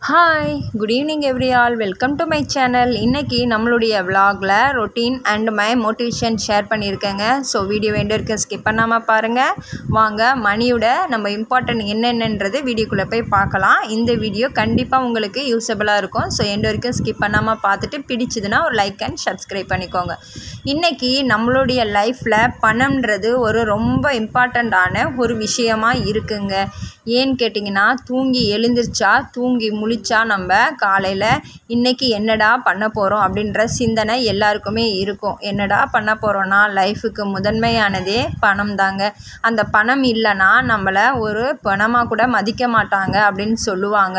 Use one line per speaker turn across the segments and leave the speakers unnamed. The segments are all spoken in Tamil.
hi good evening every all welcome to my channel இன்றைக்கி நம்மளுடைய விலாகில் routine and my motivation share பண்ணியிருக்கேங்க ஸோ வீடியோ வேண்டிய இருக்க ஸ்கிப் பண்ணாமல் பாருங்கள் வாங்க மணியோட நம்ம இம்பார்ட்டன்ட் என்னென்னன்றது வீடியோக்குள்ளே போய் பார்க்கலாம் இந்த வீடியோ கண்டிப்பாக உங்களுக்கு யூஸபிளாக இருக்கும் ஸோ எண்டு வரைக்கும் ஸ்கிப் பண்ணாமல் பார்த்துட்டு பிடிச்சதுன்னா ஒரு லைக் அண்ட் சப்ஸ்கிரைப் பண்ணிக்கோங்க இன்றைக்கி நம்மளுடைய லைஃப்பில் பணம்ன்றது ஒரு ரொம்ப இம்பார்ட்டண்ட்டான ஒரு விஷயமா இருக்குங்க ஏன்னு கேட்டிங்கன்னா தூங்கி எழுந்திரிச்சா தூங்கி முழிச்சா நம்ம காலையில் இன்றைக்கி என்னடா பண்ண போகிறோம் அப்படின்ற சிந்தனை எல்லாருக்குமே இருக்கும் என்னடா பண்ண போகிறோன்னா லைஃபுக்கு முதன்மையானதே பணம் தாங்க அந்த பணம் இல்லைன்னா நம்மளை ஒரு பணமாக கூட மதிக்க மாட்டாங்க அப்படின்னு சொல்லுவாங்க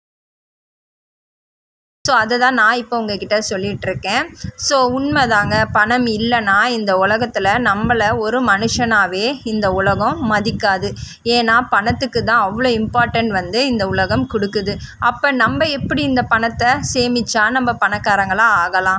ஸோ அதை தான் நான் இப்போ உங்ககிட்ட சொல்லிகிட்ருக்கேன் ஸோ உண்மைதாங்க பணம் இல்லைன்னா இந்த உலகத்தில் நம்மளை ஒரு மனுஷனாகவே இந்த உலகம் மதிக்காது ஏன்னா பணத்துக்கு தான் அவ்வளோ இம்பார்ட்டன்ட் வந்து இந்த உலகம் கொடுக்குது அப்போ நம்ம எப்படி இந்த பணத்தை சேமிச்சா நம்ம பணக்காரங்களாக ஆகலாம்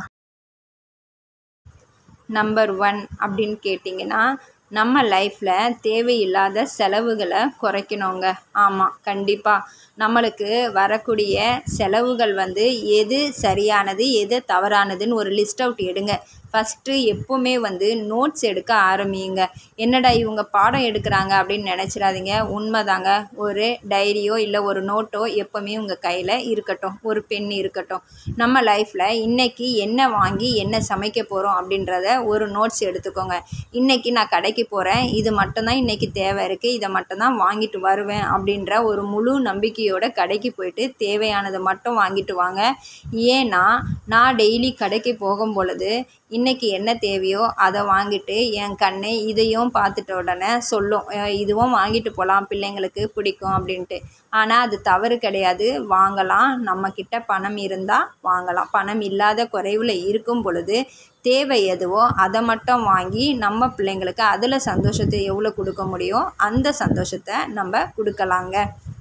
நம்பர் ஒன் அப்படின்னு கேட்டிங்கன்னா நம்ம லைஃப்பில் தேவையில்லாத செலவுகளை குறைக்கணுங்க ஆமாம் கண்டிப்பாக நம்மளுக்கு வரக்கூடிய செலவுகள் வந்து எது சரியானது எது தவறானதுன்னு ஒரு லிஸ்ட் அவுட் எடுங்க ஃபஸ்ட்டு எப்போவுமே வந்து நோட்ஸ் எடுக்க ஆரம்பியுங்க என்னடா இவங்க பாடம் எடுக்கிறாங்க அப்படின்னு நினச்சிடாதீங்க உண்மைதாங்க ஒரு டைரியோ இல்லை ஒரு நோட்டோ எப்போவுமே உங்கள் கையில் இருக்கட்டும் ஒரு பென் இருக்கட்டும் நம்ம லைஃப்பில் இன்றைக்கி என்ன வாங்கி என்ன சமைக்க போகிறோம் அப்படின்றத ஒரு நோட்ஸ் எடுத்துக்கோங்க இன்றைக்கி நான் கடைக்கு போகிறேன் இது மட்டும்தான் இன்றைக்கி தேவை இருக்குது இதை மட்டும்தான் வாங்கிட்டு வருவேன் அப்படின்ற ஒரு முழு நம்பிக்கையோட கடைக்கு போயிட்டு தேவையானதை மட்டும் வாங்கிட்டு வாங்க ஏன்னா நான் டெய்லி கடைக்கு போகும் பொழுது இன்றைக்கி என்ன தேவையோ அதை வாங்கிட்டு என் கண்ணு இதையும் பார்த்துட்ட உடனே சொல்லும் இதுவும் வாங்கிட்டு போகலாம் பிள்ளைங்களுக்கு பிடிக்கும் அப்படின்ட்டு ஆனால் அது தவறு கிடையாது வாங்கலாம் நம்மக்கிட்ட பணம் இருந்தால் வாங்கலாம் பணம் இல்லாத குறைவில் இருக்கும் பொழுது தேவை எதுவோ அதை மட்டும் வாங்கி நம்ம பிள்ளைங்களுக்கு அதில் சந்தோஷத்தை எவ்வளோ கொடுக்க முடியும் அந்த சந்தோஷத்தை நம்ம கொடுக்கலாங்க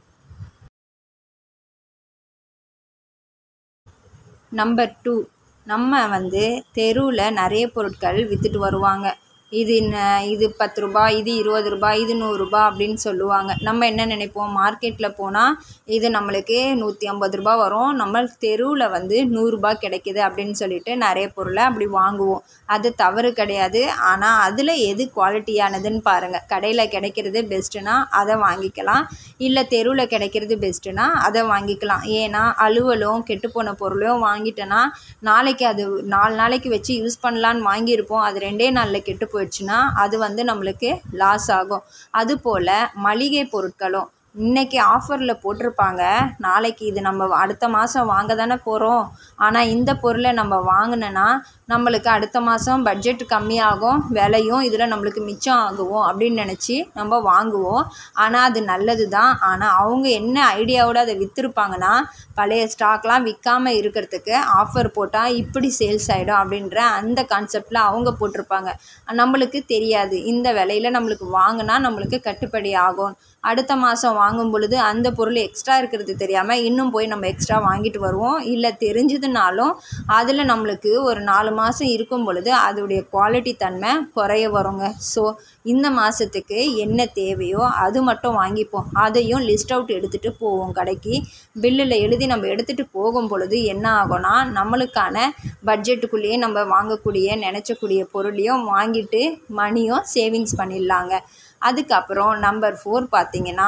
நம்பர் டூ நம்ம வந்து தெருவில் நிறைய பொருட்கள் விற்றுட்டு வருவாங்க இது இது பத்து ரூபா இது இருபது ரூபா இது நூறுரூபா அப்படின்னு சொல்லுவாங்க நம்ம என்ன நினைப்போம் மார்க்கெட்டில் போனால் இது நம்மளுக்கு நூற்றி ஐம்பது ரூபா வரும் நம்ம தெருவில் வந்து நூறுரூபா கிடைக்கிது அப்படின்னு சொல்லிட்டு நிறைய பொருளை அப்படி வாங்குவோம் அது தவறு கிடையாது ஆனால் அதில் எது குவாலிட்டியானதுன்னு பாருங்கள் கடையில் கிடைக்கிறது பெஸ்ட்டுனா அதை வாங்கிக்கலாம் இல்லை தெருவில் கிடைக்கிறது பெஸ்ட்டுனா அதை வாங்கிக்கலாம் ஏன்னா அலுவலும் கெட்டுப்போன பொருளையும் வாங்கிட்டோன்னா நாளைக்கு அது நாலு நாளைக்கு வச்சு யூஸ் பண்ணலான்னு வாங்கியிருப்போம் அது ரெண்டே நாளில் கெட்டு போயிடுச்சுன்னா அது வந்து நம்மளுக்கு லாஸ் ஆகும் அதுபோல் மளிகை பொருட்களும் இன்றைக்கி ஆஃபரில் போட்டிருப்பாங்க நாளைக்கு இது நம்ம அடுத்த மாதம் வாங்க தானே போகிறோம் ஆனால் இந்த பொருளை நம்ம வாங்கினோன்னா நம்மளுக்கு அடுத்த மாதம் பட்ஜெட் கம்மியாகும் விலையும் இதில் நம்மளுக்கு மிச்சம் ஆகுவோம் அப்படின்னு நினச்சி நம்ம வாங்குவோம் ஆனால் அது நல்லது தான் ஆனால் அவங்க என்ன ஐடியாவோடு அதை விற்றுருப்பாங்கன்னா பழைய ஸ்டாக்லாம் விற்காமல் இருக்கிறதுக்கு ஆஃபர் போட்டால் இப்படி சேல்ஸ் ஆகிடும் அப்படின்ற அந்த கான்செப்டில் அவங்க போட்டிருப்பாங்க நம்மளுக்கு தெரியாது இந்த விலையில் நம்மளுக்கு வாங்கினா நம்மளுக்கு கட்டுப்படி ஆகும் அடுத்த மாதம் வாங்கும் பொழுது அந்த பொருள் எக்ஸ்ட்ரா இருக்கிறது தெரியாமல் இன்னும் போய் நம்ம எக்ஸ்ட்ரா வாங்கிட்டு வருவோம் இல்லை தெரிஞ்சதுனாலும் அதில் நம்மளுக்கு ஒரு நாலு மாதம் இருக்கும் பொழுது அதோடைய குவாலிட்டி தன்மை குறைய வருங்க ஸோ இந்த மாதத்துக்கு என்ன தேவையோ அது மட்டும் வாங்கிப்போம் அதையும் லிஸ்ட் அவுட் எடுத்துகிட்டு போவோம் கடைக்கு பில்லில் எழுதி நம்ம எடுத்துகிட்டு போகும் பொழுது என்ன ஆகும்னா நம்மளுக்கான பட்ஜெட்டுக்குள்ளேயே நம்ம வாங்கக்கூடிய நினச்சக்கூடிய பொருளையும் வாங்கிட்டு மணியும் சேவிங்ஸ் பண்ணிடலாங்க அதுக்கப்புறம் நம்பர் ஃபோர் பார்த்திங்கன்னா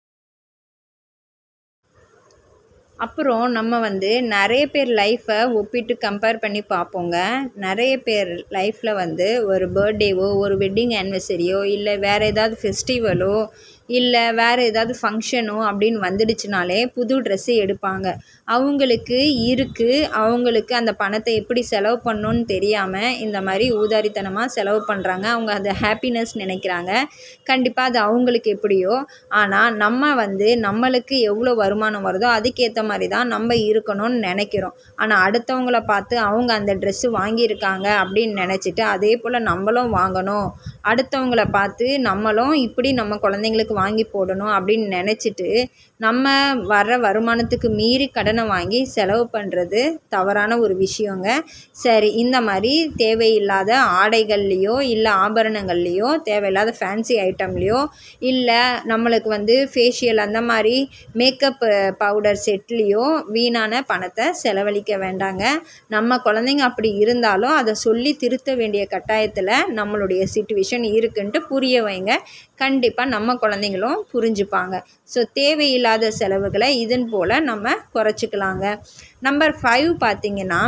அப்புறம் நம்ம வந்து நிறைய பேர் லைஃப்பை ஒப்பிட்டு கம்பேர் பண்ணி பார்ப்போங்க நிறைய பேர் லைஃப்பில் வந்து ஒரு பர்த்டேவோ ஒரு வெட்டிங் ஆனிவர்சரியோ இல்லை வேறு ஏதாவது ஃபெஸ்டிவலோ இல்லை வேறு ஏதாவது ஃபங்க்ஷனோ அப்படின்னு வந்துடுச்சுனாலே புது ட்ரெஸ்ஸு எடுப்பாங்க அவங்களுக்கு இருக்குது அவங்களுக்கு அந்த பணத்தை எப்படி செலவு பண்ணணுன்னு தெரியாமல் இந்த மாதிரி ஊதாரித்தனமாக செலவு பண்ணுறாங்க அவங்க அதை ஹாப்பினஸ் நினைக்கிறாங்க கண்டிப்பாக அது அவங்களுக்கு எப்படியோ ஆனால் நம்ம வந்து நம்மளுக்கு எவ்வளோ வருமானம் வருதோ அதுக்கேற்ற மாதிரி தான் நம்ம இருக்கணும்னு நினைக்கிறோம் ஆனால் அடுத்தவங்கள பார்த்து அவங்க அந்த ட்ரெஸ்ஸு வாங்கியிருக்காங்க அப்படின்னு நினச்சிட்டு அதே போல் நம்மளும் வாங்கணும் அடுத்தவங்கள பார்த்து நம்மளும் இப்படி நம்ம குழந்தைங்களுக்கு வாங்கி போடணும் அப்படின்னு நினச்சிட்டு நம்ம வர்ற வருமானத்துக்கு மீறி கடனை வாங்கி செலவு பண்ணுறது தவறான ஒரு விஷயங்க சரி இந்த மாதிரி தேவையில்லாத ஆடைகள்லேயோ இல்லை ஆபரணங்கள்லேயோ தேவையில்லாத ஃபேன்சி ஐட்டம்லேயோ இல்லை நம்மளுக்கு வந்து ஃபேஷியல் அந்த மாதிரி மேக்கப் பவுடர் செட்லேயோ வீணான பணத்தை செலவழிக்க வேண்டாங்க நம்ம குழந்தைங்க அப்படி இருந்தாலும் அதை சொல்லி திருத்த வேண்டிய கட்டாயத்தில் நம்மளுடைய சுச்சுவேஷன் இருக்குன்ட்டு புரிய வைங்க கண்டிப்பாக நம்ம குழந்தைங்களும் புரிஞ்சுப்பாங்க ஸோ தேவையில்லாத செலவுகளை இதன் போல் நம்ம குறைச்சிக்கலாங்க நம்பர் ஃபைவ் பார்த்திங்கன்னா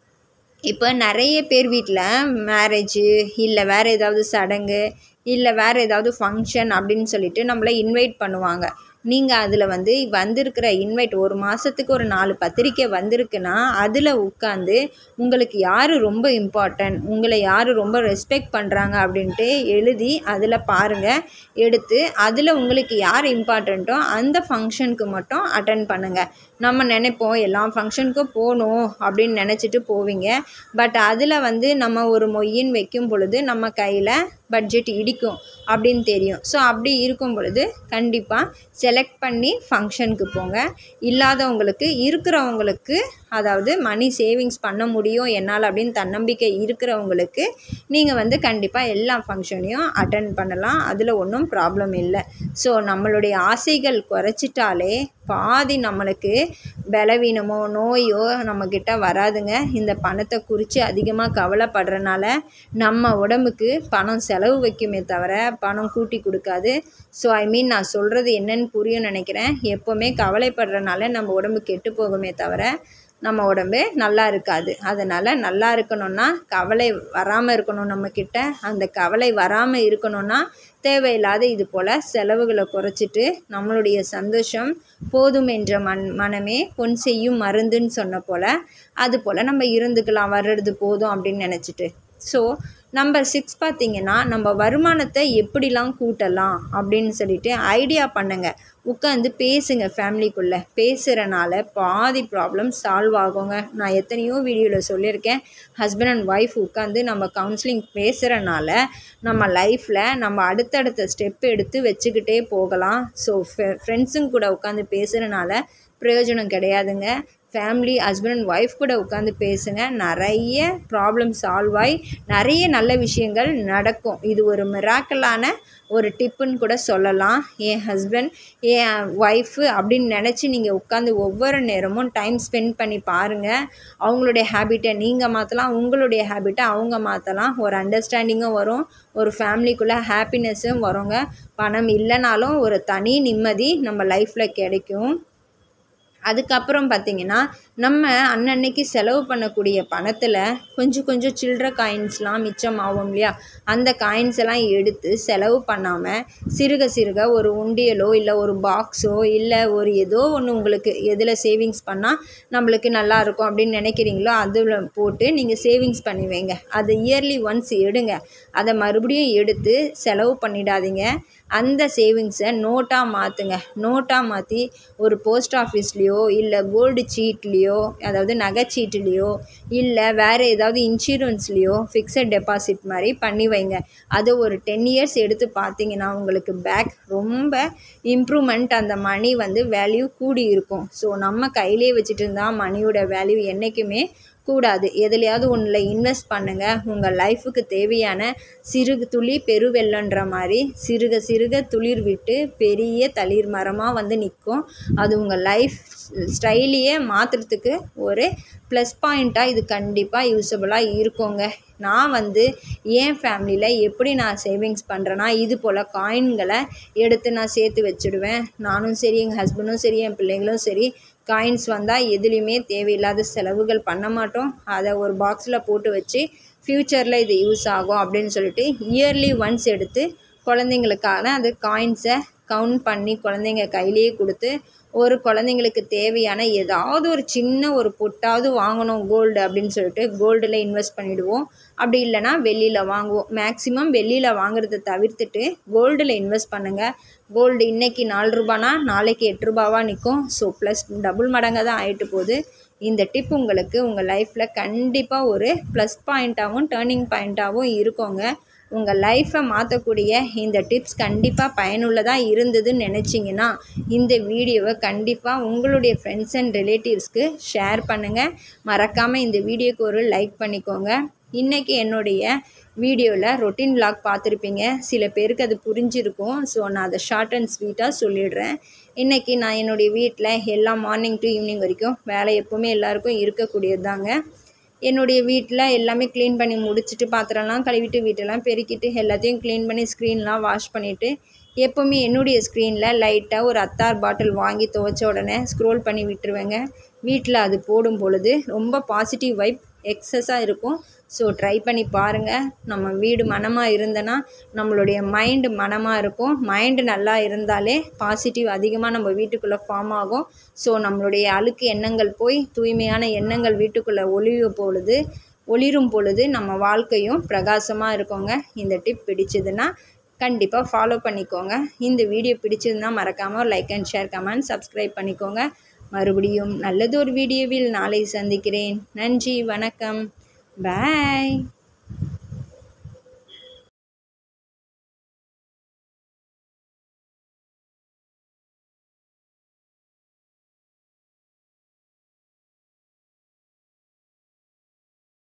இப்போ நிறைய பேர் வீட்டில் மேரேஜு இல்லை வேறு ஏதாவது சடங்கு இல்லை வேறு ஏதாவது ஃபங்க்ஷன் அப்படின்னு சொல்லிட்டு நம்மளை இன்வைட் பண்ணுவாங்க நீங்கள் அதில் வந்து வந்திருக்கிற இன்வைட் ஒரு மாதத்துக்கு ஒரு நாலு பத்திரிக்கை வந்திருக்குன்னா அதில் உட்காந்து உங்களுக்கு யார் ரொம்ப இம்பார்ட்டன்ட் உங்களை யார் ரொம்ப ரெஸ்பெக்ட் பண்ணுறாங்க அப்படின்ட்டு எழுதி அதில் பாருங்கள் எடுத்து அதில் உங்களுக்கு யார் இம்பார்ட்டண்ட்டோ அந்த ஃபங்க்ஷனுக்கு மட்டும் அட்டன் பண்ணுங்கள் நம்ம நினைப்போம் எல்லா ஃபங்க்ஷனுக்கும் போகணும் அப்படின்னு நினச்சிட்டு போவீங்க பட் அதில் வந்து நம்ம ஒரு மொய்யின் வைக்கும் பொழுது நம்ம கையில் பட்ஜெட் இடிக்கும் அப்படின்னு தெரியும் ஸோ அப்படி இருக்கும் பொழுது கண்டிப்பாக செலக்ட் பண்ணி ஃபங்க்ஷனுக்கு போங்க இல்லாதவங்களுக்கு இருக்கிறவங்களுக்கு அதாவது மணி சேவிங்ஸ் பண்ண முடியும் என்னால் அப்படின்னு தன்னம்பிக்கை இருக்கிறவங்களுக்கு நீங்கள் வந்து கண்டிப்பாக எல்லா ஃபங்க்ஷனையும் அட்டன் பண்ணலாம் அதில் ஒன்றும் ப்ராப்ளம் இல்லை ஸோ நம்மளுடைய ஆசைகள் குறைச்சிட்டாலே பாதி நம்மளுக்கு பலவீனமோ நோயோ நம்மக்கிட்ட வராதுங்க இந்த பணத்தை குறித்து அதிகமாக கவலைப்படுறனால நம்ம உடம்புக்கு பணம் செலவு வைக்குமே தவிர பணம் கூட்டி கொடுக்காது ஸோ ஐ மீன் நான் சொல்கிறது என்னன்னு புரியும் நினைக்கிறேன் எப்போவுமே கவலைப்படுறனால நம்ம உடம்பு கெட்டு போகுமே தவிர நம்ம உடம்பு நல்லா இருக்காது அதனால் நல்லா இருக்கணும்னா கவலை வராமல் இருக்கணும் நம்மக்கிட்ட அந்த கவலை வராமல் இருக்கணும்னா தேவையில்லாத இது போல் செலவுகளை குறைச்சிட்டு நம்மளுடைய சந்தோஷம் போதும் என்ற மன் மனமே பொன் செய்யும் மருந்துன்னு சொன்ன போல் அது போல் நம்ம இருந்துக்கலாம் வர்றது போதும் அப்படின்னு நினச்சிட்டு ஸோ நம்பர் சிக்ஸ் பார்த்திங்கன்னா நம்ம வருமானத்தை எப்படிலாம் கூட்டலாம் அப்படின்னு சொல்லிட்டு ஐடியா பண்ணுங்கள் உட்காந்து பேசுங்க ஃபேமிலிக்குள்ளே பேசுகிறனால பாதி ப்ராப்ளம் சால்வ் ஆகுங்க நான் எத்தனையோ வீடியோவில் சொல்லியிருக்கேன் ஹஸ்பண்ட் அண்ட் ஒய்ஃப் உட்காந்து நம்ம கவுன்சிலிங் பேசுகிறனால நம்ம லைஃப்பில் நம்ம அடுத்தடுத்த ஸ்டெப் எடுத்து வச்சுக்கிட்டே போகலாம் ஸோ ஃப்ரெண்ட்ஸுங்க கூட உட்காந்து பேசுகிறனால பிரயோஜனம் கிடையாதுங்க ஃபேமிலி ஹஸ்பண்ட் அண்ட் ஒய்ஃப் கூட உட்காந்து பேசுங்க நிறைய ப்ராப்ளம் சால்வ் ஆகி நிறைய நல்ல விஷயங்கள் நடக்கும் இது ஒரு மிராக்கலான ஒரு டிப்புன்னு கூட சொல்லலாம் என் ஹஸ்பண்ட் என் ஒய்ஃபு அப்படின்னு நினச்சி நீங்கள் உட்காந்து ஒவ்வொரு நேரமும் டைம் ஸ்பெண்ட் பண்ணி பாருங்கள் அவங்களுடைய ஹேபிட்டை நீங்கள் மாற்றலாம் உங்களுடைய ஹேபிட்டை அவங்க மாற்றலாம் ஒரு அண்டர்ஸ்டாண்டிங்கும் வரும் ஒரு ஃபேமிலிக்குள்ளே ஹாப்பினஸ்ஸும் வருங்க பணம் இல்லைனாலும் ஒரு தனி நிம்மதி நம்ம லைஃப்பில் கிடைக்கும் அதுக்கப்புறம் பார்த்திங்கன்னா நம்ம அன்னன்னைக்கு செலவு பண்ணக்கூடிய பணத்தில் கொஞ்சம் கொஞ்சம் சில்லற காயின்ஸ்லாம் மிச்சமாகும் இல்லையா அந்த காயின்ஸ் எல்லாம் எடுத்து செலவு பண்ணாமல் சிறுக சிறுக ஒரு உண்டியலோ இல்லை ஒரு பாக்ஸோ இல்லை ஒரு ஏதோ ஒன்று உங்களுக்கு எதில் சேவிங்ஸ் பண்ணால் நம்மளுக்கு நல்லா இருக்கும் அப்படின்னு நினைக்கிறீங்களோ அதில் போட்டு நீங்கள் சேவிங்ஸ் பண்ணி வைங்க அதை இயர்லி ஒன்ஸ் எடுங்க அதை மறுபடியும் எடுத்து செலவு பண்ணிடாதீங்க அந்த சேவிங்ஸை நோட்டாக மாற்றுங்க நோட்டாக மாற்றி ஒரு போஸ்ட் ஆஃபீஸ்லேயோ இல்லை கோல்டு சீட்லேயோ அதாவது நகைச்சீட்டுலேயோ இல்லை வேறு ஏதாவது இன்சூரன்ஸ்லேயோ ஃபிக்ஸட் டெபாசிட் மாதிரி பண்ணி வைங்க அது ஒரு டென் இயர்ஸ் எடுத்து பார்த்தீங்கன்னா உங்களுக்கு பேக் ரொம்ப இம்ப்ரூவ்மெண்ட் அந்த மணி வந்து வேல்யூ கூடி இருக்கும் ஸோ நம்ம கையிலே வச்சுட்டு இருந்தால் மணியோட வேல்யூ என்றைக்குமே கூடாது எதுலையாவது ஒன்றில் இன்வெஸ்ட் பண்ணுங்கள் உங்கள் லைஃபுக்கு தேவையான சிறுகு துளி பெருவெள்ளன்ற மாதிரி சிறுக சிறுக துளிர் விட்டு பெரிய தளிர் மரமாக வந்து நிற்கும் அது உங்கள் லைஃப் ஸ்டைலையே மாற்றுறதுக்கு ஒரு ப்ளஸ் பாயிண்ட்டாக இது கண்டிப்பாக யூஸபுளாக இருக்குங்க நான் வந்து என் ஃபேமிலியில் எப்படி நான் சேவிங்ஸ் பண்ணுறேன்னா இது போல் காயின்களை எடுத்து நான் சேர்த்து வச்சுடுவேன் நானும் சரி எங்கள் ஹஸ்பண்டும் சரி என் பிள்ளைங்களும் சரி காயின்ஸ் வந்தால் எதுலேயுமே தேவையில்லாத செலவுகள் பண்ண மாட்டோம் அதை ஒரு பாக்ஸில் போட்டு வச்சு ஃப்யூச்சரில் இது யூஸ் ஆகும் அப்படின்னு சொல்லிட்டு இயர்லி ஒன்ஸ் எடுத்து குழந்தைங்களுக்கான அந்த காயின்ஸை கவுண்ட் பண்ணி குழந்தைங்க கையிலேயே கொடுத்து ஒரு குழந்தைங்களுக்கு தேவையான ஏதாவது ஒரு சின்ன ஒரு பொட்டாவது வாங்கணும் கோல்டு அப்படின்னு சொல்லிட்டு கோல்டில் இன்வெஸ்ட் பண்ணிவிடுவோம் அப்படி இல்லைனா வெள்ளியில் வாங்குவோம் மேக்ஸிமம் வெள்ளியில் வாங்குறத தவிர்த்துட்டு கோல்டில் இன்வெஸ்ட் பண்ணுங்கள் கோல்டு இன்றைக்கி நாலு ரூபானா நாளைக்கு எட்டு ரூபாவாக நிற்கும் ஸோ ப்ளஸ் டபுள் மடங்காக தான் ஆகிட்டு போகுது இந்த டிப் உங்களுக்கு உங்கள் லைஃப்பில் கண்டிப்பாக ஒரு ப்ளஸ் பாயிண்ட்டாகவும் டேர்னிங் பாயிண்ட்டாகவும் இருக்குங்க உங்கள் லைஃப்பை மாற்றக்கூடிய இந்த டிப்ஸ் கண்டிப்பாக பயனுள்ளதாக இருந்ததுன்னு நினச்சிங்கன்னா இந்த வீடியோவை கண்டிப்பாக உங்களுடைய ஃப்ரெண்ட்ஸ் அண்ட் ரிலேட்டிவ்ஸ்க்கு ஷேர் பண்ணுங்கள் மறக்காமல் இந்த வீடியோக்கு ஒரு லைக் பண்ணிக்கோங்க இன்றைக்கி என்னுடைய வீடியோவில் ரொட்டீன் vlog பார்த்துருப்பீங்க சில பேருக்கு அது புரிஞ்சிருக்கும் ஸோ நான் அதை ஷார்ட் அண்ட் ஸ்வீட்டாக சொல்லிடுறேன் இன்றைக்கி நான் என்னுடைய வீட்டில் எல்லா மார்னிங் டு ஈவினிங் வரைக்கும் வேலை எப்போவுமே எல்லாருக்கும் இருக்கக்கூடியது தாங்க என்னுடைய வீட்டில் எல்லாமே க்ளீன் பண்ணி முடிச்சுட்டு பாத்திரம்லாம் கழுவிட்டு வீட்டெல்லாம் பெருக்கிட்டு எல்லாத்தையும் க்ளீன் பண்ணி ஸ்க்ரீன்லாம் வாஷ் பண்ணிவிட்டு எப்போவுமே என்னுடைய ஸ்க்ரீனில் லைட்டாக ஒரு அத்தார் பாட்டில் வாங்கி துவைச்ச உடனே ஸ்க்ரோல் பண்ணி விட்டுருவேங்க வீட்டில் அது போடும் பொழுது ரொம்ப பாசிட்டிவ் வைப் எக்ஸஸாக இருக்கும் ஸோ ட்ரை பண்ணி பாருங்கள் நம்ம வீடு மனமாக இருந்தனா நம்மளுடைய மைண்டு மனமாக இருக்கும் மைண்டு நல்லா இருந்தாலே பாசிட்டிவ் அதிகமாக நம்ம வீட்டுக்குள்ளே ஃபார்ம் ஆகும் ஸோ நம்மளுடைய அழுக்கு எண்ணங்கள் போய் தூய்மையான எண்ணங்கள் வீட்டுக்குள்ளே ஒளிவு பொழுது ஒளிரும் பொழுது நம்ம வாழ்க்கையும் பிரகாசமாக இருக்குங்க இந்த டிப் பிடிச்சதுன்னா கண்டிப்பாக ஃபாலோ பண்ணிக்கோங்க இந்த வீடியோ பிடிச்சதுன்னா மறக்காமல் like and share comment subscribe பண்ணிக்கோங்க மறுபடியும் நல்லதொரு வீடியோவில் நாளை சந்திக்கிறேன் நன்றி வணக்கம் பாய்